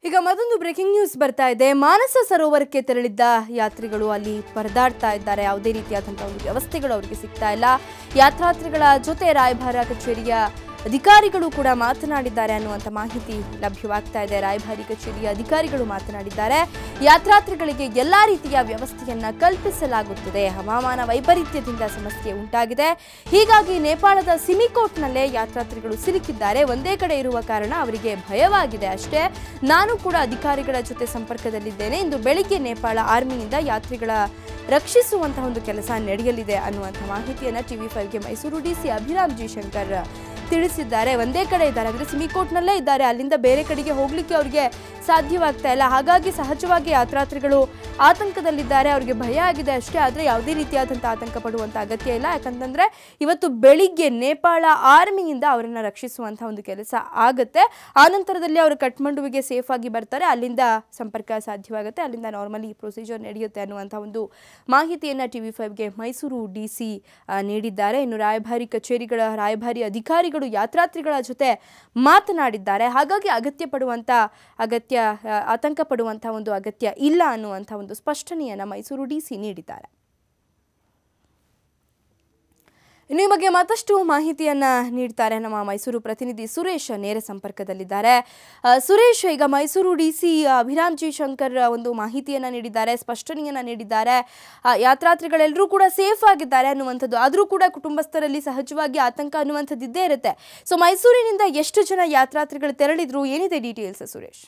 ಈಗ ಮತ್ತೊಂದು breaking news ಬರ್ತಾ ಇದೆ ಮಾನಸ ಸರೋವರಕ್ಕೆ ತೆರಳಿದ್ದ ಯಾತ್ರಿಗಳು ಅಲ್ಲಿ ಪರದಾಡ್ತಾ ಇದ್ದಾರೆ ಯಾವುದೇ ರೀತಿಯಾದಂತಹ ಒಂದು ವ್ಯವಸ್ಥೆಗಳು ಅವರಿಗೆ ಸಿಗ್ತಾ ಇಲ್ಲ ಯಾತ್ರಾರ್ಥಿಗಳ ಜೊತೆ ರಾಯಭಾರ ಕಚೇರಿಯ ಅಧಿಕಾರಿಗಳು ಕೂಡ ಮಾತನಾಡಿದ್ದಾರೆ ಅನ್ನುವಂಥ ಮಾಹಿತಿ ಲಭ್ಯವಾಗ್ತಾ ಇದೆ ರಾಯಭಾರಿ ಕಚೇರಿಯ ಅಧಿಕಾರಿಗಳು ಮಾತನಾಡಿದ್ದಾರೆ ಯಾತ್ರಾರ್ಥಿಗಳಿಗೆ ಎಲ್ಲಾ ರೀತಿಯ ವ್ಯವಸ್ಥೆಯನ್ನ ಕಲ್ಪಿಸಲಾಗುತ್ತದೆ ಹವಾಮಾನ ವೈಪರೀತ್ಯದಿಂದ ಸಮಸ್ಯೆ ಉಂಟಾಗಿದೆ ಹೀಗಾಗಿ ನೇಪಾಳದ ಸಿಮಿಕೋಟ್ನಲ್ಲೇ ಯಾತ್ರಾರ್ಥಿಗಳು ಸಿಲುಕಿದ್ದಾರೆ ಒಂದೇ ಕಡೆ ಇರುವ ಕಾರಣ ಅವರಿಗೆ ಭಯವಾಗಿದೆ ಅಷ್ಟೇ ನಾನು ಕೂಡ ಅಧಿಕಾರಿಗಳ ಜೊತೆ ಸಂಪರ್ಕದಲ್ಲಿದ್ದೇನೆ ಇಂದು ಬೆಳಿಗ್ಗೆ ನೇಪಾಳ ಆರ್ಮಿಯಿಂದ ಯಾತ್ರಿಗಳ ರಕ್ಷಿಸುವಂತಹ ಒಂದು ಕೆಲಸ ನಡೆಯಲಿದೆ ಅನ್ನುವಂಥ ಮಾಹಿತಿಯನ್ನ ಟಿವಿ ಫೈವ್ಗೆ ಮೈಸೂರು ಡಿಸಿ ಅಭಿರಾಮ್ ಜಿ ಶಂಕರ್ ತಿಳಿಸಿದ್ದಾರೆ ಒಂದೇ ಕಡೆ ಇದ್ದಾರೆ ಅಂದರೆ ಸಿಮಿಕೋಟ್ನಲ್ಲೇ ಇದ್ದಾರೆ ಅಲ್ಲಿಂದ ಬೇರೆ ಕಡೆಗೆ ಹೋಗ್ಲಿಕ್ಕೆ ಅವರಿಗೆ ಸಾಧ್ಯವಾಗ್ತಾ ಇಲ್ಲ ಹಾಗಾಗಿ ಸಹಜವಾಗಿ ಯಾತ್ರಾರ್ಥಿಗಳು ಆತಂಕದಲ್ಲಿದ್ದಾರೆ ಅವರಿಗೆ ಭಯ ಆಗಿದೆ ಅಷ್ಟೇ ಆದರೆ ಯಾವುದೇ ರೀತಿಯಾದಂಥ ಆತಂಕ ಪಡುವಂಥ ಅಗತ್ಯ ಇಲ್ಲ ಯಾಕಂತಂದ್ರೆ ಇವತ್ತು ಬೆಳಿಗ್ಗೆ ನೇಪಾಳ ಆರ್ಮಿಯಿಂದ ಅವರನ್ನು ರಕ್ಷಿಸುವಂಥ ಒಂದು ಕೆಲಸ ಆಗುತ್ತೆ ಆ ನಂತರದಲ್ಲಿ ಅವರು ಕಠ್ಮಂಡುವಿಗೆ ಸೇಫ್ ಆಗಿ ಬರ್ತಾರೆ ಅಲ್ಲಿಂದ ಸಂಪರ್ಕ ಸಾಧ್ಯವಾಗುತ್ತೆ ಅಲ್ಲಿಂದ ನಾರ್ಮಲಿ ಪ್ರೊಸೀಜರ್ ನಡೆಯುತ್ತೆ ಅನ್ನುವಂಥ ಒಂದು ಮಾಹಿತಿಯನ್ನು ಟಿ ವಿ ಫೈವ್ಗೆ ಮೈಸೂರು ಡಿ ಸಿ ನೀಡಿದ್ದಾರೆ ಇನ್ನು ರಾಯಭಾರಿ ಕಚೇರಿಗಳ ರಾಯಭಾರಿ ಅಧಿಕಾರಿಗಳು ಯಾತ್ರಾರ್ಥಿಗಳ ಜೊತೆ ಮಾತನಾಡಿದ್ದಾರೆ ಹಾಗಾಗಿ ಅಗತ್ಯ ಪಡುವಂಥ ಅಗತ್ಯ ಆ, ಆತಂಕ ಪಡುವಂಥ ಒಂದು ಅಗತ್ಯ ಇಲ್ಲ ಅನ್ನುವಂಥ ಒಂದು ಸ್ಪಷ್ಟನೆಯನ್ನು ಮೈಸೂರು ಡಿ ಸಿ ನೀಡಿದ್ದಾರೆ ಇನ್ನು ಈ ಬಗ್ಗೆ ಮತ್ತಷ್ಟು ಮಾಹಿತಿಯನ್ನ ನೀಡ್ತಾರೆ ನಮ್ಮ ಮೈಸೂರು ಪ್ರತಿನಿಧಿ ಸುರೇಶ್ ನೇರ ಸಂಪರ್ಕದಲ್ಲಿದ್ದಾರೆ ಆ, ಸುರೇಶ್ ಈಗ Mysuru D C Abhiram G Shankar ಒಂದು ಮಾಹಿತಿಯನ್ನ ನೀಡಿದ್ದಾರೆ ಸ್ಪಷ್ಟನೆಯನ್ನ ನೀಡಿದ್ದಾರೆ ಆ, ಯಾತ್ರಾರ್ಥಿಗಳೆಲ್ಲರೂ ಕೂಡ ಸೇಫ್ ಆಗಿದ್ದಾರೆ ಅನ್ನುವಂಥದ್ದು ಆದರೂ ಕೂಡ ಕುಟುಂಬಸ್ಥರಲ್ಲಿ ಸಹಜವಾಗಿ ಆತಂಕ ಅನ್ನುವಂಥದ್ದು ಇದ್ದೇ ಇರುತ್ತೆ ಸೊ ಮೈಸೂರಿನಿಂದ ಎಷ್ಟು ಜನ ಯಾತ್ರಾರ್ಥಿಗಳು ತೆರಳಿದ್ರು ಏನಿದೆ ಡೀಟೇಲ್ಸ್ ಸುರೇಶ್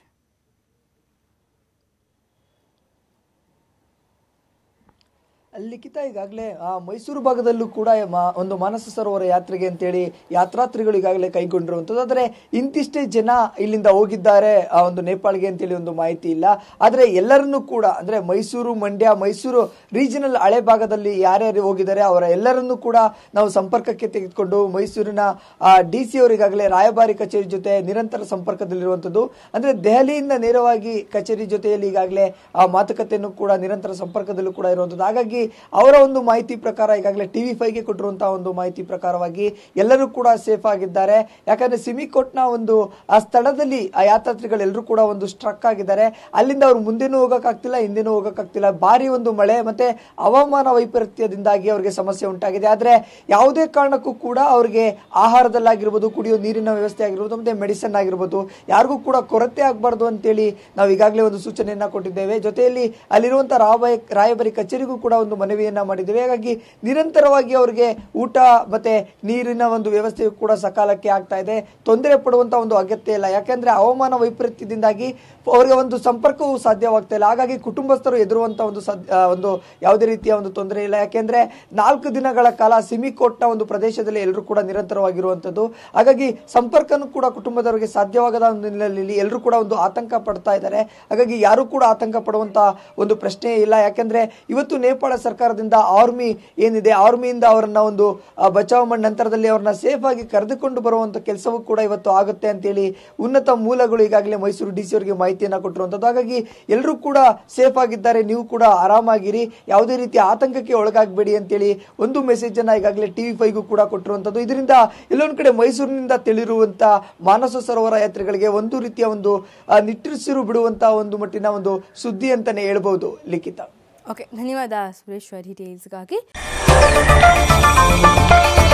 ಲಿಖಿತ ಈಗಾಗಲೇ ಆ ಮೈಸೂರು ಭಾಗದಲ್ಲೂ ಕೂಡ ಮ- ಒಂದು ಮಾನಸ ಸರೋವರ ಯಾತ್ರೆಗೆ ಅಂತೇಳಿ ಯಾತ್ರಾರ್ಥಿಗಳು ಈಗಾಗಲೇ ಕೈಗೊಂಡಿರುವಂಥದ್ದು ಆದರೆ ಇಂತಿಷ್ಟೇ ಜನ ಇಲ್ಲಿಂದ ಹೋಗಿದ್ದಾರೆ ಆ ಒಂದು ನೇಪಾಳಿಗೆ ಅಂತೇಳಿ ಒಂದು ಮಾಹಿತಿ ಇಲ್ಲ ಆದರೆ ಎಲ್ಲರನ್ನೂ ಕೂಡ ಅಂದ್ರೆ ಮೈಸೂರು ಮಂಡ್ಯ ಮೈಸೂರು ರೀಜನಲ್ ಹಳೆ ಭಾಗದಲ್ಲಿ ಯಾರ್ಯಾರು ಹೋಗಿದ್ದಾರೆ ಅವರ ಎಲ್ಲರನ್ನೂ ಕೂಡ ನಾವು ಸಂಪರ್ಕಕ್ಕೆ ತೆಗೆದುಕೊಂಡು ಮೈಸೂರಿನ ಡಿ ಸಿ ಅವರಿಗಾಗಲೇ ರಾಯಭಾರಿ ಕಚೇರಿ ಜೊತೆ ನಿರಂತರ ಸಂಪರ್ಕದಲ್ಲಿರುವಂಥದ್ದು ಅಂದ್ರೆ ದೆಹಲಿಯಿಂದ ನೇರವಾಗಿ ಕಚೇರಿ ಜೊತೆಯಲ್ಲಿ ಈಗಾಗಲೇ ಆ ಮಾತುಕತೆಯನ್ನು ಕೂಡ ನಿರಂತರ ಸಂಪರ್ಕದಲ್ಲೂ ಕೂಡ ಇರುವಂಥದ್ದು ಹಾಗಾಗಿ ಅವರ ಒಂದು ಮಾಹಿತಿ ಪ್ರಕಾರ ಈಗಾಗಲೇ ಟಿವಿ ಫೈವ್ಗೆ ಕೊಟ್ಟಿರುವಂತಹ ಒಂದು ಮಾಹಿತಿ ಪ್ರಕಾರವಾಗಿ ಎಲ್ಲರೂ ಕೂಡ ಸೇಫ್ ಆಗಿದ್ದಾರೆ ಯಾಕಂದ್ರೆ ಸಿಮಿಕೋಟ್ನ ಒಂದು ಆ ಸ್ಥಳದಲ್ಲಿ ಆ ಯಾತ್ರಾರ್ಥಿಗಳೆಲ್ಲರೂ ಕೂಡ ಒಂದು ಸ್ಟ್ರಕ್ ಆಗಿದ್ದಾರೆ ಅಲ್ಲಿಂದ ಅವ್ರು ಮುಂದೆನೂ ಹೋಗಕ್ಕಾಗ್ತಿಲ್ಲ ಹಿಂದೆನೂ ಹೋಗಕ್ಕಾಗ್ತಿಲ್ಲ ಭಾರಿ ಒಂದು ಮಳೆ ಮತ್ತೆ ಹವಾಮಾನ ವೈಪರೀತ್ಯದಿಂದಾಗಿ ಅವರಿಗೆ ಸಮಸ್ಯೆ ಉಂಟಾಗಿದೆ ಆದ್ರೆ ಯಾವುದೇ ಕಾರಣಕ್ಕೂ ಕೂಡ ಅವರಿಗೆ ಆಹಾರದಲ್ಲಾಗಿರ್ಬೋದು ಕುಡಿಯೋ ನೀರಿನ ವ್ಯವಸ್ಥೆ ಆಗಿರ್ಬೋದು ಮತ್ತೆ ಮೆಡಿಸನ್ ಆಗಿರ್ಬೋದು ಯಾರಿಗೂ ಕೂಡ ಕೊರತೆ ಆಗಬಾರ್ದು ಅಂತೇಳಿ ನಾವು ಈಗಾಗಲೇ ಒಂದು ಸೂಚನೆಯನ್ನ ಕೊಟ್ಟಿದ್ದೇವೆ ಜೊತೆಯಲ್ಲಿ ಅಲ್ಲಿರುವಂತಹ ರಾಯಭಾರಿ ರಾಯಭಾರಿ ಕಚೇರಿಗೂ ಕೂಡ ಒಂದು ಮನವಿಯನ್ನ ಮಾಡಿದ್ದೇವೆ ಹಾಗಾಗಿ ನಿರಂತರವಾಗಿ ಅವರಿಗೆ ಊಟ ಮತ್ತೆ ನೀರಿನ ಒಂದು ವ್ಯವಸ್ಥೆಯು ಕೂಡ ಸಕಾಲಕ್ಕೆ ಆಗ್ತಾ ಇದೆ ತೊಂದರೆ ಪಡುವಂತ ಒಂದು ಅಗತ್ಯ ಇಲ್ಲ ಯಾಕೆಂದ್ರೆ ಹವಾಮಾನ ವೈಪರೀತ್ಯದಿಂದಾಗಿ ಅವರಿಗೆ ಒಂದು ಸಂಪರ್ಕವು ಸಾಧ್ಯವಾಗ್ತಾ ಇಲ್ಲ ಹಾಗಾಗಿ ಕುಟುಂಬಸ್ಥರು ಎದುರುವಂತ ಒಂದು ಸದ್- ಆ, ಒಂದು ಯಾವುದೇ ರೀತಿಯ ಒಂದು ತೊಂದರೆ ಇಲ್ಲ ಯಾಕೆಂದ್ರೆ ನಾಲ್ಕು ದಿನಗಳ ಕಾಲ ಸಿಮಿಕೋಟ್ನ ಒಂದು ಪ್ರದೇಶದಲ್ಲಿ ಎಲ್ಲರೂ ಕೂಡ ನಿರಂತರವಾಗಿರುವಂತದ್ದು ಹಾಗಾಗಿ ಸಂಪರ್ಕನೂ ಕೂಡ ಕುಟುಂಬದವರಿಗೆ ಸಾಧ್ಯವಾಗದ ಒಂದು ಹಿನ್ನೆಲೆಯಲ್ಲಿ ಎಲ್ಲರೂ ಕೂಡ ಒಂದು ಆತಂಕ ಪಡ್ತಾ ಇದ್ದಾರೆ ಹಾಗಾಗಿ ಯಾರು ಕೂಡ ಆತಂಕ ಪಡುವಂತ ಒಂದು ಪ್ರಶ್ನೆ ಇಲ್ಲ ಯಾಕೆಂದ್ರೆ ಇವತ್ತು ನೇಪಾಳ ಸರ್ಕಾರದಿಂದ ಆರ್ಮಿ ಏನಿದೆ ಆರ್ಮಿಯಿಂದ ಅವರನ್ನ ಒಂದು ಆ, ಬಚಾವ್ ಮಾಡಿ ನಂತರದಲ್ಲಿ ಅವ್ರನ್ನ ಸೇಫ್ ಆಗಿ ಕರೆದುಕೊಂಡು ಬರುವಂತ ಕೆಲಸವೂ ಕೂಡ ಇವತ್ತು ಆಗುತ್ತೆ ಅಂತೇಳಿ ಉನ್ನತ ಮೂಲಗಳು ಈಗಾಗಲೇ ಮೈಸೂರು ಡಿ ಸಿ ಅವರಿಗೆ ಮಾಹಿತಿಯನ್ನ ಕೊಟ್ಟಿರುವಂತದ್ದು ಹಾಗಾಗಿ ಎಲ್ಲರೂ ಕೂಡ ಸೇಫ್ ಆಗಿದ್ದಾರೆ ನೀವು ಕೂಡ ಆರಾಮಾಗಿರಿ ಯಾವುದೇ ರೀತಿಯ ಆತಂಕಕ್ಕೆ ಒಳಗಾಗಬೇಡಿ ಅಂತೇಳಿ ಒಂದು ಮೆಸೇಜ್ ಅನ್ನ ಈಗಾಗಲೇ ಟಿವಿ ಫೈವ್ಗೂ ಕೂಡ ಕೊಟ್ಟಿರುವಂತದ್ದು ಇದರಿಂದ ಎಲ್ಲೊಂದ್ ಕಡೆ ಮೈಸೂರಿನಿಂದ ತಿಳಿರುವಂತ ಮಾನಸ ಸರೋವರ ಯಾತ್ರೆಗಳಿಗೆ ಒಂದು ರೀತಿಯ ಒಂದು ಆ, ನಿಟ್ಟುಸಿರು ಬಿಡುವಂತ ಒಂದು ಮಟ್ಟಿನ ಒಂದು ಸುದ್ದಿ ಅಂತಾನೆ ಹೇಳ್ಬಹುದು ಲಿಖಿತ ಓಕೆ ಧನ್ಯವಾದ ಸುರೇಶ್ ಡೀಟೇಲ್ಸ್ಗಾಗಿ